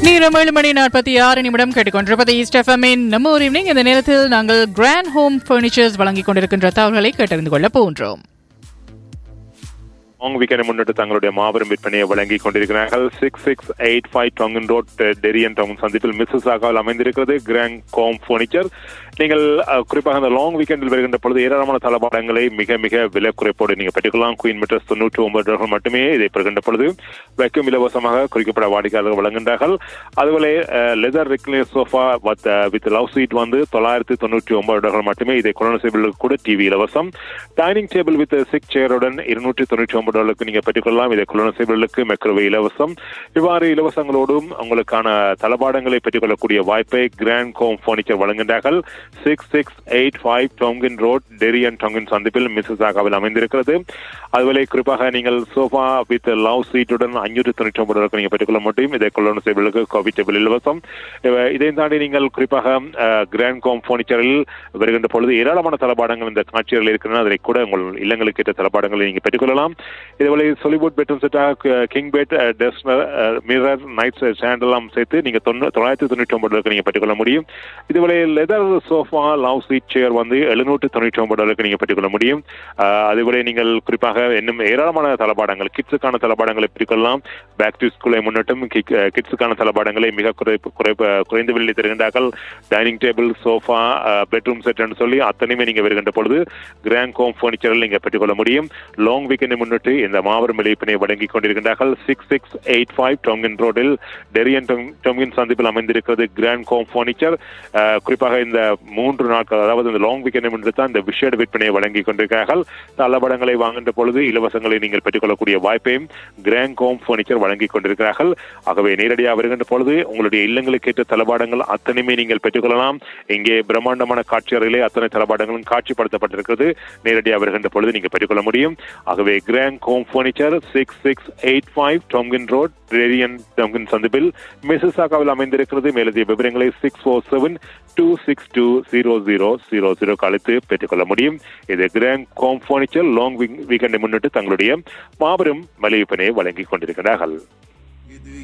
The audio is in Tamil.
நேரம் ஏழு மணி நாற்பத்தி ஆறு நிமிடம் கேட்டுக்கொண்டிருப்பது ஈஸ்ட் எஃப்எம்மின் நம்ம ஒரு ஈவினிங் இந்த நேரத்தில் நாங்கள் கிராண்ட் ஹோம் ஃபர்னிச்சர்ஸ் வழங்கிக் கொண்டிருக்கின்ற தகவல்களை கேட்டறிந்து கொள்ள போகின்றோம் லாங் வீக்கெண்டை முன்னிட்டு தங்களுடைய மாபெரும் விற்பனையை வழங்கி கொண்டிருக்கிறார்கள் six six eight five Tomken road Derry and டவுன் சந்திப்பில் மிஸ்ஸஸ் ஆகாவில் அமைந்திருக்கிறது கிராண்ட் கோம் ஃபர்னிச்சர் நீங்கள் அஹ், குறிப்பாக அந்த லாங் வீக்கெண்டில் வருகின்ற பொழுது ஏராளமான தளபாடங்களை மிக மிக விலை குறைப்போடு நீங்கள் பெற்றுக்கொள்ளலாம் குயின் மீட்டர்ஸ் தொண்ணூற்றி ஒன்பது டாலர்கள் மட்டுமே இதை பெறுகின்ற பொழுது வைக்கும் இலவசமாக குறிக்கப்பட்ட வாடிக்கையாளர்கள் வழங்குகின்றார்கள் அதுபோல leather recliner sofa with love seat வந்து தொள்ளாயிரத்தி தொண்ணூற்றி ஒன்பது டாலர்கள் மட்டுமே இதை கொரோனா சேபிளுக்கு கூட டிவி இலவசம் டைனிங் டேபிள் வித் சிக் சேருடன் இருநூற்றி தொண்ணூற்றி ஒன்பது டாலருக்கு நீங்க பெற்றுக்கொள்ளலாம் இதை கொரோனா சேபிளுக்கு மெக்ரோவே இலவசம் இவ்வாறு இலவசங்களோடும் உங்களுக்கான தளபாடங்களை பெற்றுக்கொள்ளக்கூடிய வாய்ப்பை கிராண்ட் கோம் பர்னிச்சர் வழங்குகின்றார்கள் six six eight five Tomken road Derry and Tomken சந்திப்பில் மிஸ்ஸஸ் ஆகாவில் அமைந்திருக்கிறது அதுபோல குறிப்பாக நீங்கள் சோஃபா வித் லவ் சீட்டுடன் அஞ்சூற்றி தொண்ணூற்றி ஒன்பது டாலருக்கு நீங்க பெற்றுக்கொள்ள முடியும் இதை கொள்ளணும் சேபிளுக்கு கோவி டேபிள் இலவசம் இவ- இதையும் தாண்டி நீங்கள் குறிப்பாக கிராண்ட் கோம் பர்னிச்சரில் வருகின்ற பொழுது ஏராளமான தளபாடங்கள் இந்த காட்சிகள் இருக்கின்றன அதை கூட உங்கள் இல்லங்களுக்கு ஏற்ற தளபாடங்களை நீங்க பெற்றுக்கொள்ளலாம் இதுபோல சொலிவுட் பெட்ரூம் செட்டாக king bed dresser mirror night stand எல்லாம் சேர்த்து நீங்க தொண்ணூ- தொள்ளாயிரத்தி தொண்ணூற்றி ஒன்பதுக்கு நீங்க பெற்றுக்கொள்ள முடியும் இதுபோல leather sofa love seat chair வந்து எழுநூற்று தொண்ணூற்றி ஒன்பது டாலருக்கு நீங்க பெற்றுக்கொள்ள முடியும் அஹ், அதுபோல நீங்கள் குறிப்பாக இன்னும் ஏராளமான தளபாடங்கள் கிட்ஸுக்கான தளபாடங்களை பெற்றுக்கொள்ளலாம் பேக் டு ஸ்கூலை முன்னிட்டும் கிட்ஸுக்கான தளபாடங்களை மிக குறை குறை குறைந்த விலையில் தருகின்றார்கள் dining table sofa bedroom set என்று சொல்லி அத்தனையுமே நீங்க வருகின்ற பொழுது கிராண்ட் ஹோம் பர்னிச்சரில் நீங்க பெற்றுக்கொள்ள முடியும் லாங் வீக்கெண்டை முன்னிட்டு இந்த மாபெரும் விளைவிப்பினை வழங்கிக் கொண்டிருக்கின்றார்கள் six six eight five Tomken ரோடில் டெரியன் டொங்- டொங்கின் சந்திப்பில் அமைந்திருக்கிறது கிராண்ட் ஹோம் பர்னிச்சர் அஹ், குறிப்பாக இந்த மூன்று நாட்கள் அதாவது இந்த லாங் வீக்கெண்டை முன்னிட்டு தான் இந்த விஷேட விற்பனையை வழங்கிக் கொண்டிருக்கிறார்கள் தளபடங்களை வாங்குகின்ற பொழுது இலவசங்களை நீங்கள் பெற்றுக்கொள்ளக்கூடிய வாய்ப்பையும் கிராண்ட் ஹோம் பர்னிச்சர் வழங்கிக் கொண்டிருக்கிறார்கள் ஆகவே நேரடியாக வருகின்ற பொழுது உங்களுடைய இல்லங்களுக்கு ஏற்ற தளபாடங்கள் அத்தனையுமே நீங்கள் பெற்றுக்கொள்ளலாம் இங்கே பிரம்மாண்டமான காட்சி அறையிலே அத்தனை தளபாடங்களும் காட்சிப்படுத்தப்பட்டிருக்கிறது நேரடியாக வருகின்ற பொழுது நீங்கள் பெற்றுக்கொள்ள முடியும் ஆகவே grand home furniture six six eight five Tomken road ரேடியன் டொங்கின் சந்திப்பில் மிசிசாகாவில் அமைந்திருக்கிறது மேலதிக விவரங்களை six four seven two six two zero zero zero zero அழைத்து பெற்றுக்கொள்ள முடியும் இது கிராண்ட் ஹோம் பர்னிச்சர் லாங் வீக்கெண்டை முன்னிட்டு தங்களுடைய மாபெரும் மலிவிப்பனை வழங்கிக் கொண்டிருக்கிறார்கள்